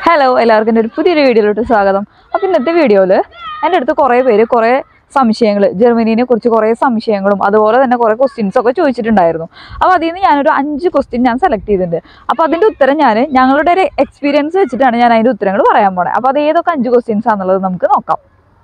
hello എല്ലാവർക്കും എൻ്റെ ഒരു പുതിയൊരു വീഡിയോയിലോട്ട് സ്വാഗതം അപ്പോൾ ഇന്നത്തെ വീഡിയോയിൽ എൻ്റെ അടുത്ത് കുറേ പേര് കുറേ സംശയങ്ങൾ ജർമ്മനീനെ കുറിച്ച് കുറേ സംശയങ്ങളും അതുപോലെ തന്നെ കുറേ ക്വസ്റ്റ്യൻസ് ഒക്കെ ചോദിച്ചിട്ടുണ്ടായിരുന്നു അപ്പോൾ അതിൽ നിന്ന് ഞാനൊരു അഞ്ച് ക്വസ്റ്റ്യൻ ഞാൻ സെലക്ട് ചെയ്തിട്ടുണ്ട് അപ്പോൾ അതിൻ്റെ ഉത്തരം ഞാൻ ഞങ്ങളുടെ ഒരു എക്സ്പീരിയൻസ് വെച്ചിട്ടാണ് ഞാൻ അതിൻ്റെ ഉത്തരങ്ങൾ പറയാൻ പോണേ അപ്പോൾ അത് ഏതൊക്കെ അഞ്ച് ക്വസ്റ്റ്യൻസ് ആണെന്നുള്ളത് നമുക്ക് നോക്കാം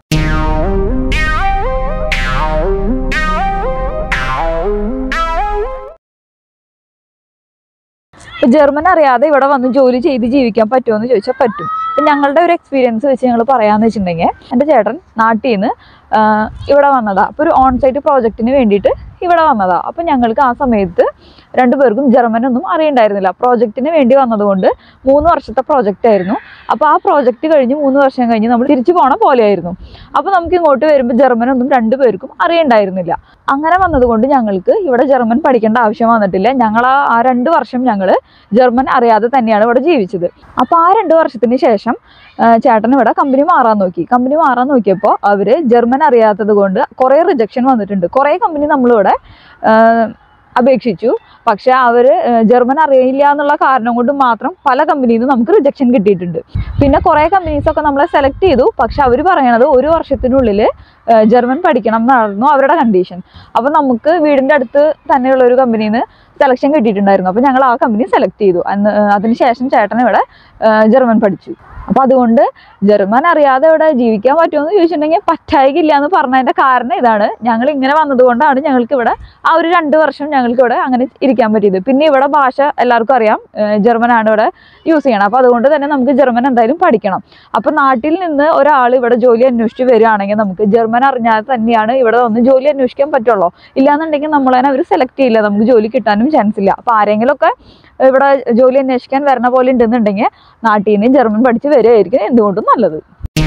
ഇപ്പൊ ജർമ്മൻ അറിയാതെ ഇവിടെ വന്ന് ജോലി ചെയ്ത് ജീവിക്കാൻ പറ്റുമോ എന്ന് ചോദിച്ചാൽ പറ്റും ഇപ്പൊ ഞങ്ങളുടെ ഒരു എക്സ്പീരിയൻസ് വെച്ച് ഞങ്ങൾ പറയാന്ന് വെച്ചിട്ടുണ്ടെങ്കിൽ എൻ്റെ ചേട്ടൻ നാട്ടിൽ നിന്ന് ഇവിടെ വന്നതാ അപ്പോൾ ഒരു ഓൺ സൈറ്റ് പ്രോജക്റ്റിന് വേണ്ടിയിട്ട് ഇവിടെ വന്നതാ അപ്പോൾ ഞങ്ങൾക്ക് ആ സമയത്ത് രണ്ടുപേർക്കും ജർമ്മനൊന്നും അറിയണ്ടായിരുന്നില്ല പ്രോജക്റ്റിന് വേണ്ടി വന്നതുകൊണ്ട് മൂന്ന് വർഷത്തെ പ്രോജക്റ്റ് ആയിരുന്നു അപ്പോൾ ആ പ്രോജക്റ്റ് കഴിഞ്ഞ് മൂന്ന് വർഷം കഴിഞ്ഞ് നമ്മൾ തിരിച്ചു പോണ പോലെയായിരുന്നു അപ്പോൾ നമുക്ക് ഇങ്ങോട്ട് വരുമ്പോൾ ജർമ്മനൊന്നും രണ്ടുപേർക്കും അറിയണ്ടായിരുന്നില്ല അങ്ങനെ വന്നതുകൊണ്ട് ഞങ്ങൾക്ക് ഇവിടെ ജർമ്മൻ പഠിക്കേണ്ട ആവശ്യം വന്നിട്ടില്ല ഞങ്ങൾ ആ ആ രണ്ട് വർഷം ഞങ്ങൾ ജർമ്മൻ അറിയാതെ തന്നെയാണ് ഇവിടെ ജീവിച്ചത് അപ്പോൾ ആ രണ്ട് വർഷത്തിന് ശേഷം ആ, ചേട്ടൻ ഇവിടെ കമ്പനി മാറാൻ നോക്കി കമ്പനി മാറാൻ നോക്കിയപ്പോൾ അവർ ജർമ്മൻ അറിയാത്തത് കൊണ്ട് കുറേ റിജക്ഷൻ വന്നിട്ടുണ്ട് കുറേ കമ്പനി നമ്മളിവിടെ ആ, അപേക്ഷിച്ചു പക്ഷെ അവർ ജർമ്മൻ അറിയില്ല എന്നുള്ള കാരണം കൊണ്ട് മാത്രം പല കമ്പനിയിൽ നിന്ന് നമുക്ക് റിജക്ഷൻ കിട്ടിയിട്ടുണ്ട് പിന്നെ കുറേ കമ്പനീസ് ഒക്കെ നമ്മളെ സെലക്ട് ചെയ്തു പക്ഷെ അവർ പറയണത് ഒരു വർഷത്തിനുള്ളിൽ ജർമ്മൻ പഠിക്കണം എന്നായിരുന്നു അവരുടെ കണ്ടീഷൻ അപ്പോൾ നമുക്ക് വീടിൻ്റെ അടുത്ത് തന്നെയുള്ള ഒരു കമ്പനിയിൽ നിന്ന് സെലക്ഷൻ കിട്ടിയിട്ടുണ്ടായിരുന്നു അപ്പോൾ ഞങ്ങൾ ആ കമ്പനി സെലക്ട് ചെയ്തു അന്ന് അതിനുശേഷം ചേട്ടൻ ഇവിടെ ജർമ്മൻ പഠിച്ചു അപ്പോൾ അതുകൊണ്ട് ജർമ്മൻ അറിയാതെ ഇവിടെ ജീവിക്കാൻ പറ്റുമെന്ന് ചോദിച്ചിട്ടുണ്ടെങ്കിൽ പറ്റായികില്ല എന്ന് പറഞ്ഞതിൻ്റെ കാരണം ഇതാണ് ഞങ്ങൾ ഇങ്ങനെ വന്നതുകൊണ്ടാണ് ഞങ്ങൾക്ക് ഇവിടെ ആ ഒരു രണ്ട് വർഷം ഞങ്ങൾക്ക് ഇവിടെ അങ്ങനെ ഇരിക്കാൻ പറ്റിയത് പിന്നെ ഇവിടെ ഭാഷ എല്ലാവർക്കും അറിയാം ഏഹ് ജർമ്മനാണ് ഇവിടെ യൂസ് ചെയ്യണം അപ്പോൾ അതുകൊണ്ട് തന്നെ നമുക്ക് ജർമ്മൻ എന്തായാലും പഠിക്കണം അപ്പോൾ നാട്ടിൽ നിന്ന് ഒരാൾ ഇവിടെ ജോലി അന്വേഷിച്ച് വരികയാണെങ്കിൽ നമുക്ക് ജർമ്മൻ അറിഞ്ഞാൽ തന്നെയാണ് ഇവിടെ വന്ന് ജോലി അന്വേഷിക്കാൻ പറ്റുള്ളൂ ഇല്ലാന്നുണ്ടെങ്കിൽ നമ്മളതിനെ അവർ സെലക്ട് ചെയ്യില്ല നമുക്ക് ജോലി കിട്ടാനും ചാൻസ് ഇല്ല അപ്പോൾ ആരെങ്കിലുമൊക്കെ ഇവിടെ ജോലി അന്വേഷിക്കാൻ വരണ പോലെ ഉണ്ടെന്നുണ്ടെങ്കിൽ നാട്ടിൽ നിന്ന് ജർമ്മൻ പഠിച്ച് വരികയായിരിക്കും എന്തുകൊണ്ടും നല്ലത്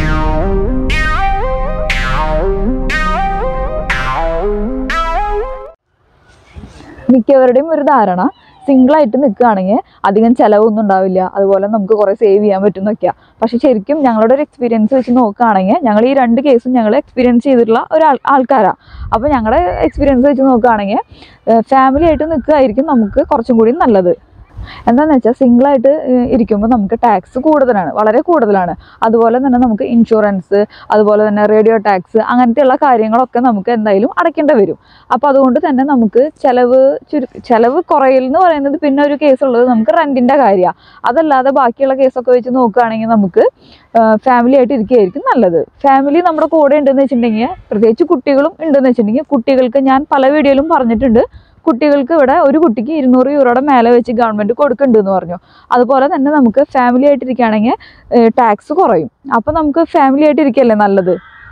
മിക്കവരുടെയും ഒരു ധാരണ സിംഗിൾ ആയിട്ട് നിൽക്കുകയാണെങ്കിൽ അധികം ചിലവൊന്നും ഉണ്ടാവില്ല അതുപോലെ നമുക്ക് കുറേ സേവ് ചെയ്യാൻ പറ്റും എന്നൊക്കെയാണ് പക്ഷെ ശരിക്കും ഞങ്ങളുടെ ഒരു എക്സ്പീരിയൻസ് വെച്ച് നോക്കുകയാണെങ്കിൽ ഞങ്ങൾ ഈ രണ്ട് കേസും ഞങ്ങൾ എക്സ്പീരിയൻസ് ചെയ്തിട്ടുള്ള ഒരു ആൾ ആൾക്കാരാണ് അപ്പോൾ ഞങ്ങളുടെ എക്സ്പീരിയൻസ് വെച്ച് നോക്കുകയാണെങ്കിൽ ഫാമിലി ആയിട്ട് നിൽക്കുകയായിരിക്കും നമുക്ക് കുറച്ചും കൂടി നല്ലത് എന്താണെന്ന് വെച്ചാൽ സിംഗിളായിട്ട് ഇരിക്കുമ്പോൾ നമുക്ക് ടാക്സ് കൂടുതലാണ് വളരെ കൂടുതലാണ് അതുപോലെ തന്നെ നമുക്ക് ഇൻഷുറൻസ് അതുപോലെ തന്നെ റേഡിയോ ടാക്സ് അങ്ങനത്തെയുള്ള കാര്യങ്ങളൊക്കെ നമുക്ക് എന്തായാലും അടയ്ക്കേണ്ടി വരും അപ്പോൾ അതുകൊണ്ട് തന്നെ നമുക്ക് ചിലവ് ചുരു ചിലവ് കുറയൽ എന്ന് പറയുന്നത് പിന്നെ ഒരു കേസ് ഉള്ളത് നമുക്ക് റെൻറ്റിൻ്റെ കാര്യമാണ് അതല്ലാതെ ബാക്കിയുള്ള കേസൊക്കെ വെച്ച് നോക്കുകയാണെങ്കിൽ നമുക്ക് ഫാമിലി ആയിട്ട് ഇരിക്കുകയായിരിക്കും നല്ലത് ഫാമിലി നമ്മുടെ കൂടെ ഉണ്ടെന്ന് വെച്ചിട്ടുണ്ടെങ്കിൽ പ്രത്യേകിച്ച് കുട്ടികളും ഉണ്ടെന്ന് വെച്ചിട്ടുണ്ടെങ്കിൽ കുട്ടികൾക്ക് ഞാൻ പല വീഡിയോയിലും പറഞ്ഞിട്ടുണ്ട് കുട്ടികൾക്ക് ഇവിടെ ഒരു കുട്ടിക്ക് ഇരുന്നൂറ് യൂറോയുടെ മേലെ വെച്ച് ഗവൺമെൻറ് കൊടുക്കുന്നുണ്ട് എന്ന് പറഞ്ഞു അതുപോലെ തന്നെ നമുക്ക് ഫാമിലി ആയിട്ടിരിക്കുകയാണെങ്കിൽ ടാക്സ് കുറയും അപ്പോൾ നമുക്ക് ഫാമിലി ആയിട്ടിരിക്കുകയല്ലേ നല്ലത്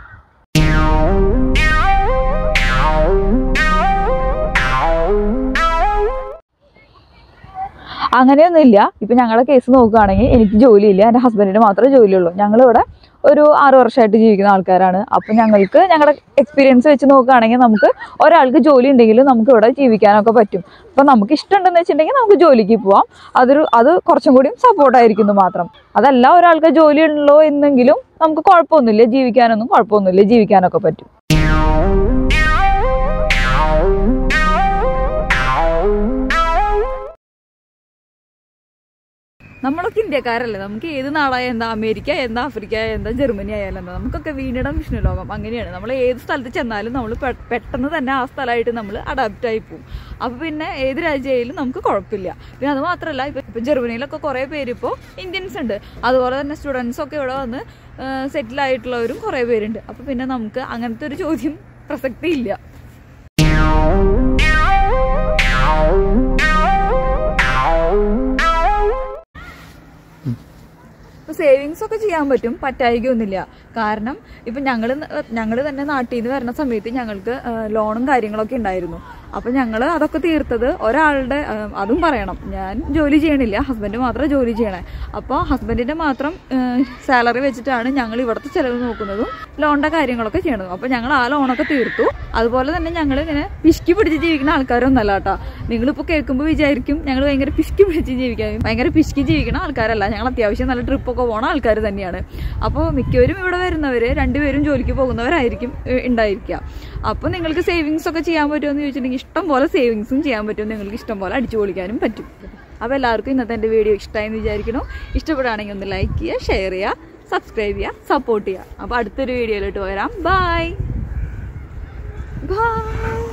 അങ്ങനെയൊന്നുമില്ല ഇപ്പം ഞങ്ങളുടെ കേസ് നോക്കുകയാണെങ്കിൽ എനിക്ക് ജോലിയില്ല എൻ്റെ ഹസ്ബൻഡിന് മാത്രമേ ജോലിയുള്ളൂ ഞങ്ങളിവിടെ ഒരു ആറ് വർഷമായിട്ട് ജീവിക്കുന്ന ആൾക്കാരാണ് അപ്പം ഞങ്ങൾക്ക് ഞങ്ങളുടെ എക്സ്പീരിയൻസ് വെച്ച് നോക്കുകയാണെങ്കിൽ നമുക്ക് ഒരാൾക്ക് ജോലി ഉണ്ടെങ്കിൽ നമുക്ക് ഇവിടെ ജീവിക്കാനൊക്കെ പറ്റും അപ്പം നമുക്ക് ഇഷ്ടമുണ്ടെന്ന് വെച്ചിട്ടുണ്ടെങ്കിൽ നമുക്ക് ജോലിക്ക് പോവാം അതൊരു അത് കുറച്ചും കൂടിയും സപ്പോർട്ടായിരിക്കുന്നു മാത്രം അതല്ല ഒരാൾക്ക് ജോലി ഉള്ളോ എന്നെങ്കിലും നമുക്ക് കുഴപ്പമൊന്നുമില്ല ജീവിക്കാനൊന്നും കുഴപ്പമൊന്നുമില്ല ജീവിക്കാനൊക്കെ പറ്റും നമ്മളൊക്കെ ഇന്ത്യക്കാരല്ലേ നമുക്ക് ഏത് നാടായ എന്താ അമേരിക്ക എന്താ ആഫ്രിക്ക എന്താ ജർമ്മനി ആയാലും എന്താ നമുക്കൊക്കെ വീണിടം വിഷ്ണു ലോകം അങ്ങനെയാണ് നമ്മൾ ഏത് സ്ഥലത്ത് ചെന്നാലും നമ്മൾ പെട്ടെന്ന് തന്നെ ആ സ്ഥലമായിട്ട് നമ്മൾ അഡാപ്റ്റ് ആയി പോകും അപ്പോൾ പിന്നെ ഏത് രാജ്യമായാലും നമുക്ക് കുഴപ്പമില്ല പിന്നെ അത് മാത്രമല്ല ഇപ്പം ഇപ്പം ജർമ്മനിയിലൊക്കെ കുറേ പേര് ഇപ്പോൾ ഇന്ത്യൻസ് ഉണ്ട് അതുപോലെ തന്നെ സ്റ്റുഡൻസ് ഒക്കെ ഇവിടെ വന്ന് സെറ്റിൽ ആയിട്ടുള്ളവരും കുറേ പേരുണ്ട് അപ്പോൾ പിന്നെ നമുക്ക് അങ്ങനത്തെ ഒരു ചോദ്യം പ്രസക്തി ഇല്ല ഇപ്പോൾ സേവിങ്സ് ഒക്കെ ചെയ്യാൻ പറ്റും പറ്റായികയൊന്നുമില്ല കാരണം ഇപ്പം ഞങ്ങൾ ഞങ്ങൾ തന്നെ നാട്ടിൽ നിന്ന് വരുന്ന സമയത്ത് ഞങ്ങൾക്ക് ലോണും കാര്യങ്ങളൊക്കെ ഉണ്ടായിരുന്നു അപ്പം ഞങ്ങൾ അതൊക്കെ തീർത്തത് ഒരാളുടെ ആ, അതും പറയണം ഞാൻ ജോലി ചെയ്യണില്ല ഹസ്ബൻഡ് മാത്രമേ ജോലി ചെയ്യണേ അപ്പോൾ ഹസ്ബൻഡിൻ്റെ മാത്രം സാലറി വെച്ചിട്ടാണ് ഞങ്ങൾ ഇവിടുത്തെ ചിലവ് നോക്കുന്നതും ലോണിൻ്റെ കാര്യങ്ങളൊക്കെ ചെയ്യണതും അപ്പോൾ ഞങ്ങൾ ആ ലോണൊക്കെ തീർത്തു അതുപോലെ തന്നെ ഞങ്ങൾ ഇങ്ങനെ പിശുക്കി പിടിച്ച് ജീവിക്കുന്ന ആൾക്കാരൊന്നല്ല കേട്ടോ നിങ്ങളിപ്പോൾ കേൾക്കുമ്പോൾ വിചാരിക്കും ഞങ്ങൾ ഭയങ്കര പിശുക്കി പിടിച്ച് ജീവിക്കാൻ ഭയങ്കര പിശുക്കി ജീവിക്കുന്ന ആൾക്കാരല്ല ഞങ്ങൾ അത്യാവശ്യം നല്ല ട്രിപ്പൊക്കെ പോണ ആൾക്കാർ തന്നെയാണ് അപ്പോൾ മിക്കവരും ഇവിടെ വരുന്നവർ രണ്ടുപേരും ജോലിക്ക് പോകുന്നവരായിരിക്കും ഏഹ്, ഉണ്ടായിരിക്കുക അപ്പോൾ നിങ്ങൾക്ക് സേവിങ്സ് ഒക്കെ ചെയ്യാൻ പറ്റുമെന്ന് ചോദിച്ചിട്ടുണ്ടെങ്കിൽ നിങ്ങൾക്ക് ഇഷ്ടം പോലെ സേവിങ്സും ചെയ്യാൻ പറ്റും നിങ്ങൾക്ക് ഇഷ്ടം പോലെ അടിച്ചു പൊളിക്കാനും പറ്റും അപ്പോൾ എല്ലാവർക്കും ഇന്നത്തെ എൻ്റെ വീഡിയോ ഇഷ്ടമായെന്ന് വിചാരിക്കുന്നു ഇഷ്ടപ്പെടുകയാണെങ്കിൽ ഒന്ന് ലൈക്ക് ചെയ്യുക ഷെയർ ചെയ്യുക സബ്സ്ക്രൈബ് ചെയ്യുക സപ്പോർട്ട് ചെയ്യുക അപ്പോൾ അടുത്തൊരു വീഡിയോയിലോട്ട് വരാം ബൈ ബൈ